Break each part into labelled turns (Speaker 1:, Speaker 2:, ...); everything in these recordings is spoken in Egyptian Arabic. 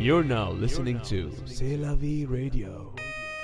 Speaker 1: You're now listening to C'est la vie radio.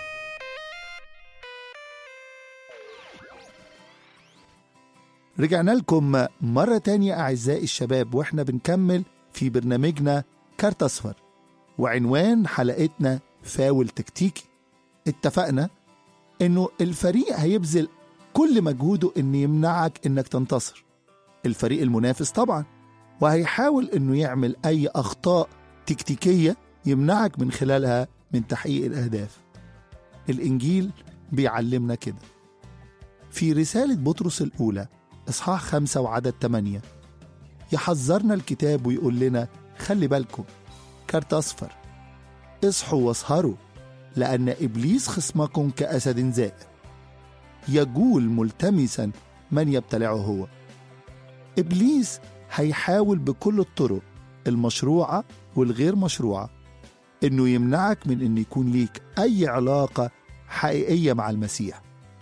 Speaker 2: رجعنا لكم مرة تانية أعزائي الشباب وإحنا بنكمل في برنامجنا كارت أصفر وعنوان حلقتنا فاول تكتيكي اتفقنا إنه الفريق هيبذل كل مجهوده إن يمنعك إنك تنتصر الفريق المنافس طبعا وهيحاول إنه يعمل أي أخطاء تكتيكية يمنعك من خلالها من تحقيق الأهداف الإنجيل بيعلمنا كده في رسالة بطرس الأولى إصحاح خمسة وعدد تمانية يحذرنا الكتاب ويقول لنا خلي بالكم كارت أصفر اصحوا واسهروا لأن إبليس خصمكم كأسد زائر يجول ملتمسا من يبتلعه هو إبليس هيحاول بكل الطرق المشروعة والغير مشروعة إنه يمنعك من إن يكون ليك أي علاقة حقيقية مع المسيح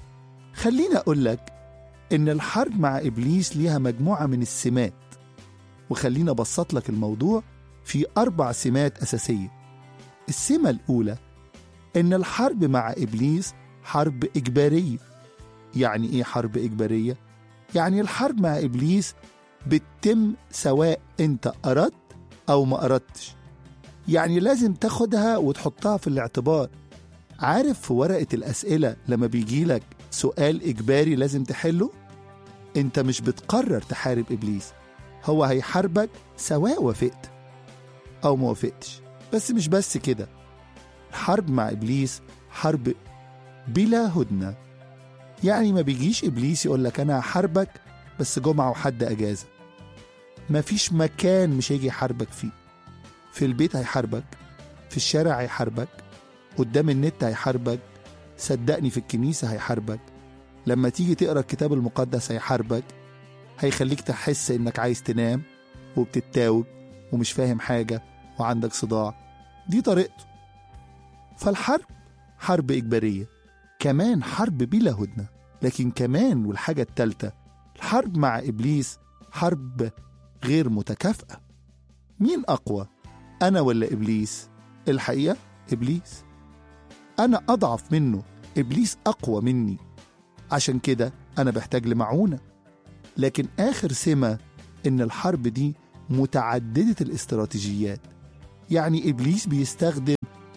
Speaker 2: خليني أقول لك إن الحرب مع إبليس ليها مجموعة من السمات وخلينا أبسط لك الموضوع في أربع سمات أساسية السمة الأولى إن الحرب مع إبليس حرب إجبارية يعني إيه حرب إجبارية؟ يعني الحرب مع إبليس بتتم سواء أنت أردت أو ما أردتش يعني لازم تاخدها وتحطها في الاعتبار عارف في ورقة الأسئلة لما بيجيلك سؤال إجباري لازم تحله أنت مش بتقرر تحارب إبليس هو هيحاربك سواء وافقت أو ما وافقتش بس مش بس كده الحرب مع إبليس حرب بلا هدنة يعني ما بيجيش إبليس يقول لك أنا هحاربك بس جمعة وحد أجازة مفيش مكان مش هيجي يحاربك فيه في البيت هيحاربك في الشارع هيحاربك قدام النت هيحاربك صدقني في الكنيسة هيحاربك لما تيجي تقرا الكتاب المقدس هيحاربك هيخليك تحس انك عايز تنام وبتتاوب ومش فاهم حاجة وعندك صداع دي طريقته فالحرب حرب إجبارية كمان حرب بلا هدنة لكن كمان والحاجة التالتة الحرب مع إبليس حرب غير متكافئة مين أقوى أنا ولا إبليس الحقيقة إبليس أنا أضعف منه إبليس أقوى مني عشان كده أنا بحتاج لمعونة لكن آخر سمة إن الحرب دي متعددة الاستراتيجيات يعني إبليس بيستخدم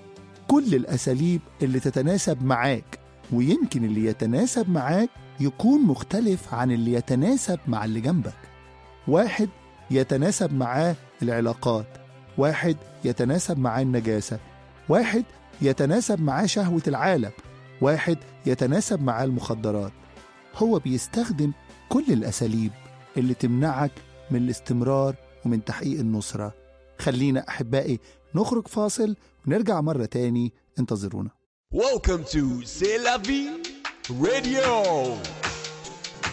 Speaker 2: كل الأساليب اللي تتناسب معاك ويمكن اللي يتناسب معاك يكون مختلف عن اللي يتناسب مع اللي جنبك واحد يتناسب معاه العلاقات واحد يتناسب معاه النجاسة واحد يتناسب معاه شهوة العالم واحد يتناسب معاه المخدرات هو بيستخدم كل الأساليب اللي تمنعك من الاستمرار ومن تحقيق النصرة خلينا أحبائي نخرج فاصل ونرجع مرة تاني انتظرونا
Speaker 1: Welcome to C'est la vie radio.